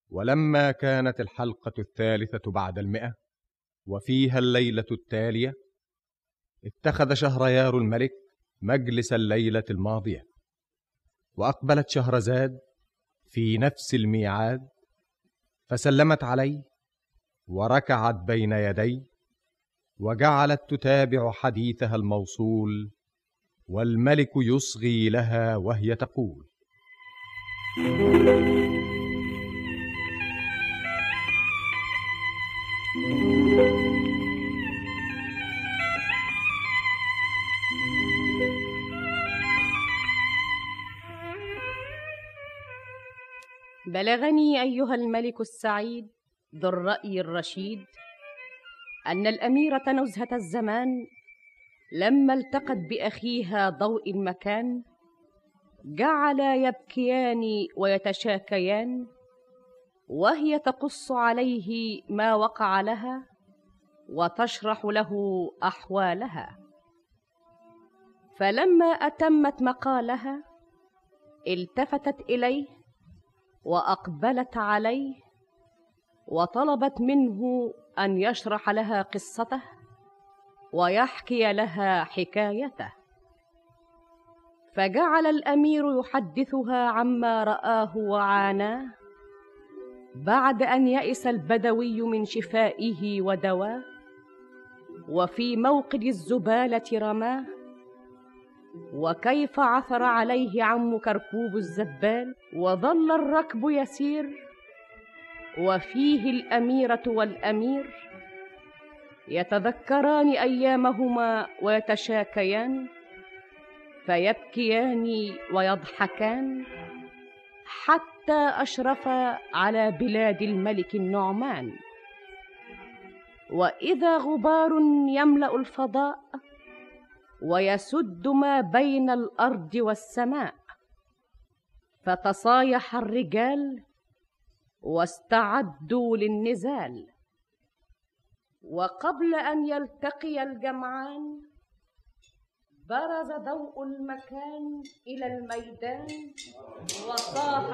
ولما كانت الحلقة الثالثة بعد المئة وفيها الليلة التالية اتخذ شهريار الملك مجلس الليلة الماضية وأقبلت شهرزاد في نفس الميعاد فسلمت عليه وركعت بين يديه وجعلت تتابع حديثها الموصول والملك يصغي لها وهي تقول بلغني ايها الملك السعيد ذو الراي الرشيد ان الاميره نزهه الزمان لما التقت باخيها ضوء المكان جعلا يبكيان ويتشاكيان وهي تقص عليه ما وقع لها وتشرح له احوالها فلما اتمت مقالها التفتت اليه واقبلت عليه وطلبت منه ان يشرح لها قصته ويحكي لها حكايته فجعل الامير يحدثها عما راه وعاناه بعد ان يئس البدوي من شفائه ودواه وفي موقد الزباله رماه وكيف عثر عليه عم كركوب الزبال وظل الركب يسير وفيه الاميره والامير يتذكران ايامهما ويتشاكيان فيبكيان ويضحكان حتى اشرفا على بلاد الملك النعمان واذا غبار يملا الفضاء ويسد ما بين الارض والسماء فتصايح الرجال واستعدوا للنزال وقبل ان يلتقي الجمعان برز ضوء المكان الى الميدان وصاح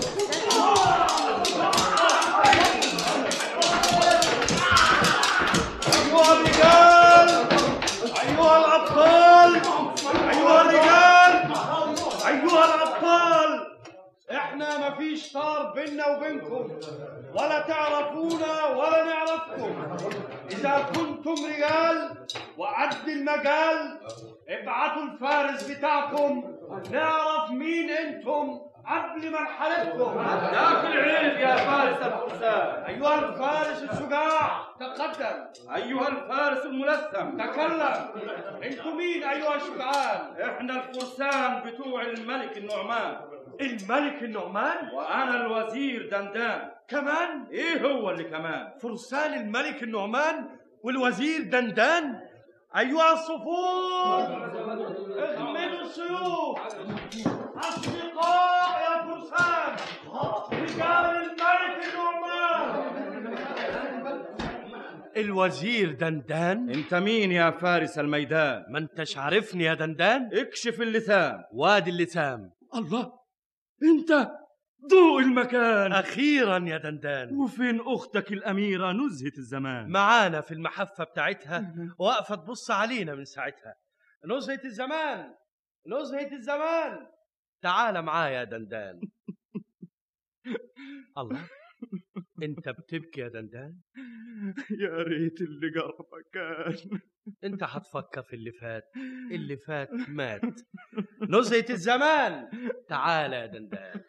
أيها الرجال أيها الأبطال أيها الرجال أيها الأبطال إحنا مفيش طار بينا وبينكم ولا تعرفونا ولا نعرفكم إذا كنتم رجال وقد المجال ابعتوا الفارس بتاعكم نعرف مين انتم قبل ما نحاربكم ذاك العيب يا فارس الفرسان أيها الفارس الشجاع تقدم أيها الفارس الملثم تكلم انتم مين أيها الشجعان احنا الفرسان بتوع الملك النعمان الملك النعمان وانا الوزير دندان كمان ايه هو اللي كمان فرسان الملك النعمان والوزير دندان أيها الصفوف اغمدوا السيوف أصدقاء يا فرسان رجال الملك النعمان الوزير دندان انت مين يا فارس الميدان ما انتش عارفني يا دندان اكشف اللسان وادي اللسان الله انت ضوء المكان اخيرا يا دندان وفين اختك الاميره نزهه الزمان معانا في المحفه بتاعتها واقفه تبص علينا من ساعتها نزهه الزمان نزهه الزمان تعال معايا يا دندان الله انت بتبكي يا دندان يا ريت اللي جرى مكان انت هتفكر في اللي فات اللي فات مات نزهة الزمان تعال يا دندان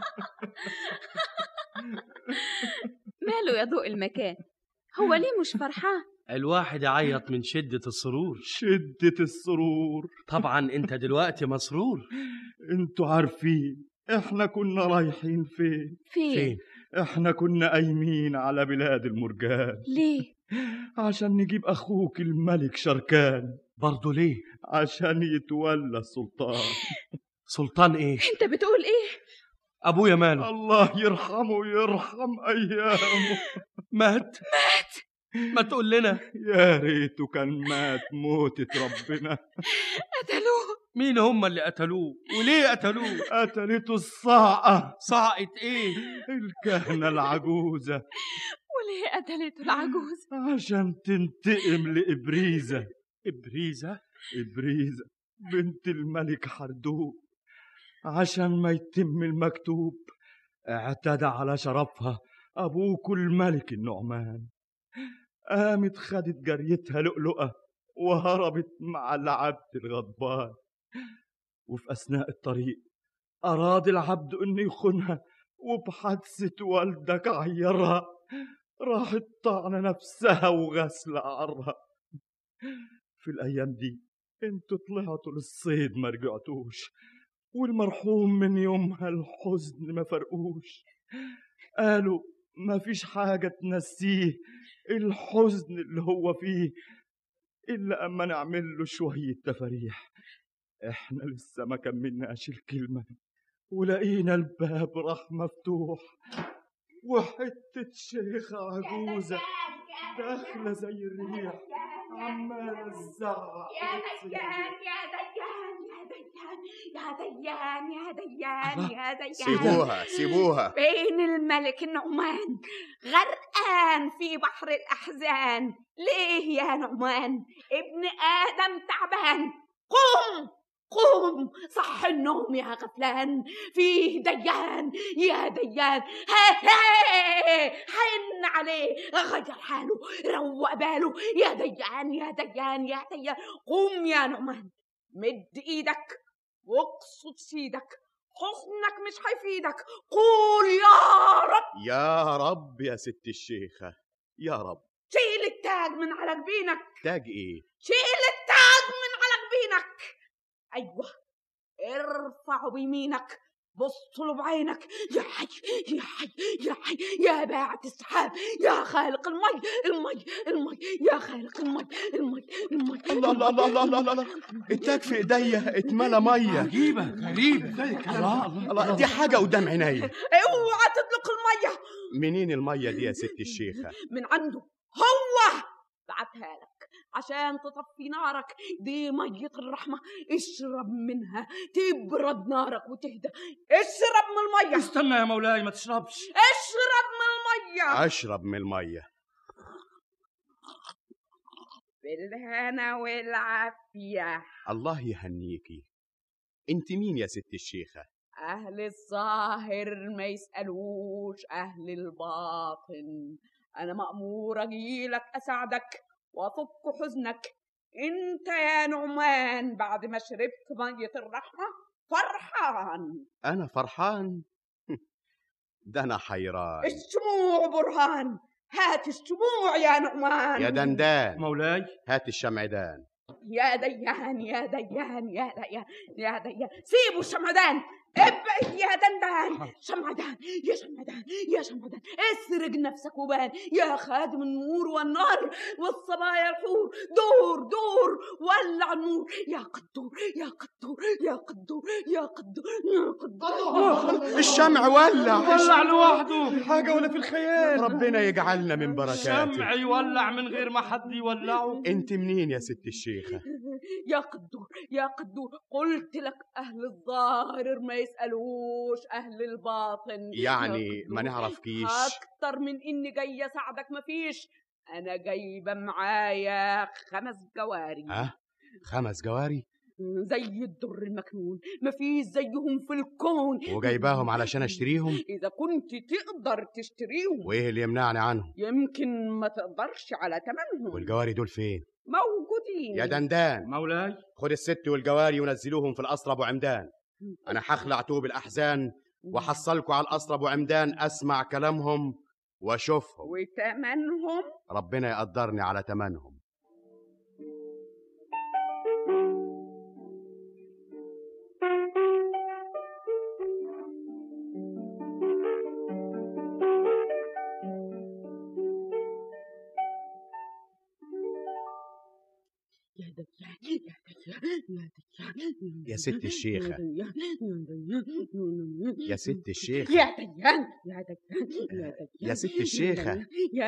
ماله يا ضوء المكان هو ليه مش فرحان الواحد يعيط من شدة السرور شدة السرور طبعا انت دلوقتي مسرور انتوا عارفين احنا كنا رايحين فين فين, فين احنا كنا قايمين على بلاد المرجان ليه عشان نجيب اخوك الملك شركان برضه ليه عشان يتولى السلطان سلطان ايه انت بتقول ايه ابويا ماله الله يرحمه ويرحم ايامه مات مات ما تقول لنا يا ريته كان مات موتة ربنا قتلوه مين هم اللي قتلوه وليه قتلوه قتلته الصاعقة صاعقة ايه الكهنة العجوزة وليه قتلته العجوز عشان تنتقم لإبريزة ابريزة إبريزة بنت الملك حردوب عشان ما يتم المكتوب اعتدى على شرفها أبوك الملك النعمان قامت خدت جريتها لؤلؤة وهربت مع العبد الغضبان وفي أثناء الطريق أراد العبد إنه يخونها وبحادثة والدك عيرها راحت طعنة نفسها وغسل عرها في الأيام دي انتوا طلعتوا للصيد ما رجعتوش والمرحوم من يومها الحزن ما فرقوش قالوا ما فيش حاجة تنسيه الحزن اللي هو فيه إلا أما نعمل له شوية تفاريح إحنا لسه ما كملناش الكلمة ولقينا الباب راح مفتوح وحتة شيخة عجوزة داخلة زي الريح عمالة تزعق يا وتصيح. ديان يا ديان يا ديان يا ديان يا ديان يا ديان سيبوها سيبوها بين الملك النعمان غرقان في بحر الأحزان ليه يا نعمان ابن آدم تعبان قوم قوم صح النوم يا غفلان فيه ديان يا ديان ها ها حن عليه غير حاله روق باله يا ديان يا ديان يا ديان قوم يا نعمان مد ايدك واقصد سيدك حزنك مش هيفيدك قول يا رب يا رب يا ست الشيخة يا رب شيل التاج من على جبينك تاج ايه شيل التاج من على جبينك ايوه ارفعه بيمينك بص له بعينك يا حي يا حي يا حي يا باعت السحاب يا خالق المي المي المي يا خالق المي المي المي الله الله الله الله الله, الله. التاج في ايديا اتملى ميه عجيبة غريبة الله دي حاجه قدام عينيا اوعى تطلق الميه منين الميه دي يا ست الشيخه من عنده هو بعتها لك عشان تطفي نارك دي مية الرحمة اشرب منها تبرد نارك وتهدى اشرب من المية استنى يا مولاي ما تشربش اشرب من المية اشرب من الميه بالهنا والعافية الله يهنيكي انت مين يا ست الشيخه أهل الظاهر ما يسألوش أهل الباطن أنا مأمور أجيلك أساعدك وأفك حزنك أنت يا نعمان بعد ما شربت مية الرحمة فرحان انا فرحان ده انا حيران الشموع برهان هات الشموع يا نعمان يا دندان مولاي هات الشمعدان يا ديان يا ديان يا ديان يا ديان سيبوا الشمعدان ابعد يا دندان شمعدان يا شمعدان يا شمعدان اسرق نفسك وبان يا خادم النور والنار والصبايا الحور دور دور ولع النور يا قدور يا قدور يا قدور يا قدور يا قدور الشمع ولع ولع لوحده حاجة ولا في الخيال ربنا يجعلنا من بركاته شمع يولع من غير ما حد يولعه انت منين يا ست الشيخه يا قدور يا قدور قلت لك أهل الظاهر ما يسألوش أهل الباطن يعني يا ما قدور. نعرفكيش أكتر من إني جاية أساعدك مفيش أنا جايبة معايا خمس جواري ها خمس جواري زي الدر المكنون مفيش زيهم في الكون وجايباهم علشان اشتريهم إذا كنت تقدر تشتريهم وايه اللي يمنعني عنهم يمكن ما تقدرش على تمنهم والجواري دول فين موجودين يا دندان مولاي خد الست والجواري ونزلوهم في القصر ابو عمدان انا هخلع توب الاحزان وحصلكوا على القصر ابو عمدان اسمع كلامهم واشوفهم وتمنهم ربنا يقدرني على تمنهم يا ديان يا ديان يا ديان يا ست الشيخة. يا ديان يا ديان يا ست الشيخ يا ديان يا ديان يا ديان يا ست الشيخة. يا ديان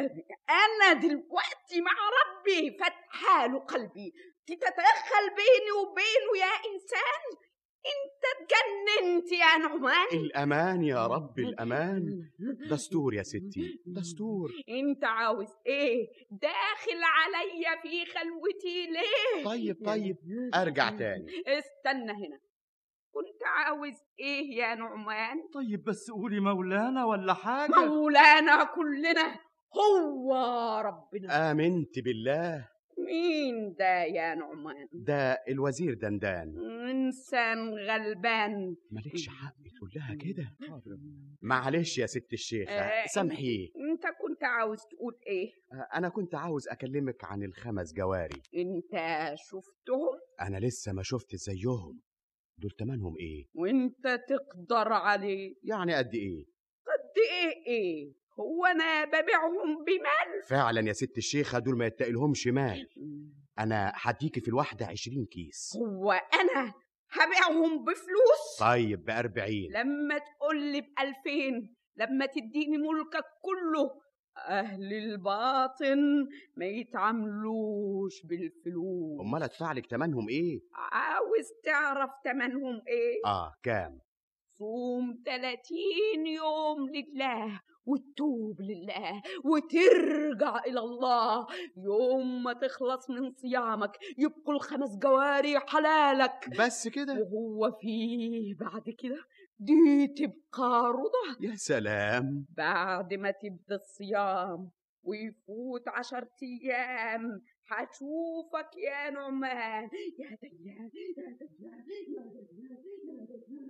أنا دلوقتي مع ربي فتحاله قلبي تتدخل بيني وبينه يا إنسان أنت اتجننت يا نعمان الأمان يا رب الأمان دستور يا ستي دستور أنت عاوز إيه داخل عليا في خلوتي ليه طيب طيب أرجع تاني استنى هنا كنت عاوز إيه يا نعمان طيب بس قولي مولانا ولا حاجة مولانا كلنا هو ربنا آمنت بالله مين ده يا نعمان ده الوزير دندان إنسان غلبان مالكش حق تقول لها كده معلش يا ست الشيخة آه، سامحيه انت كنت عاوز تقول ايه أنا كنت عاوز أكلمك عن الخمس جواري انت شفتهم أنا لسه ما شفت زيهم دول تمنهم إيه وانت تقدر عليه يعني قد إيه قد ايه ايه هو انا ببيعهم بمال فعلا يا ست الشيخة دول ما يتقلهمش مال أنا هديكي في الواحدة عشرين كيس هو انا هبيعهم بفلوس طيب بأربعين لما تقول لي بألفين لما تديني ملكك كله أهل الباطن ما يتعاملوش بالفلوس أمال أدفع لك تمنهم إيه عاوز تعرف تمنهم ايه آه كام صوم 30 يوم لله وتتوب لله وترجع إلى الله يوم ما تخلص من صيامك يبقوا الخمس جواري حلالك بس كده وهو فيه بعد كده دي تبقى رضا يا سلام بعد ما تبدا الصيام ويفوت عشر ايام هشوفك يا نعمان يا ديان يا ديان يا ديان يا ديان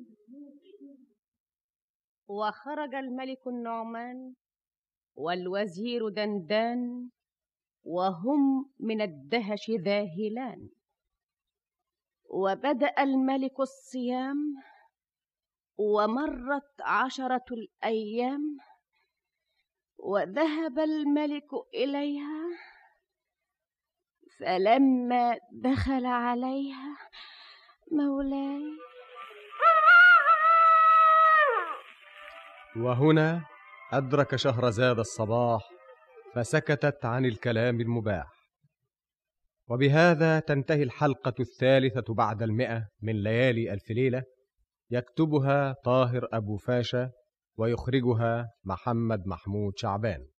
وخرج الملك النعمان والوزير دندان وهم من الدهش ذاهلان وبدا الملك الصيام ومرت عشره الايام وذهب الملك اليها فلما دخل عليها مولاي وهنا أدرك شهرزاد الصباح فسكتت عن الكلام المباح وبهذا تنتهي الحلقة الثالثة بعد المئة من ليالي ألف ليلة يكتبها طاهر أبو فاشا ويخرجها محمد محمود شعبان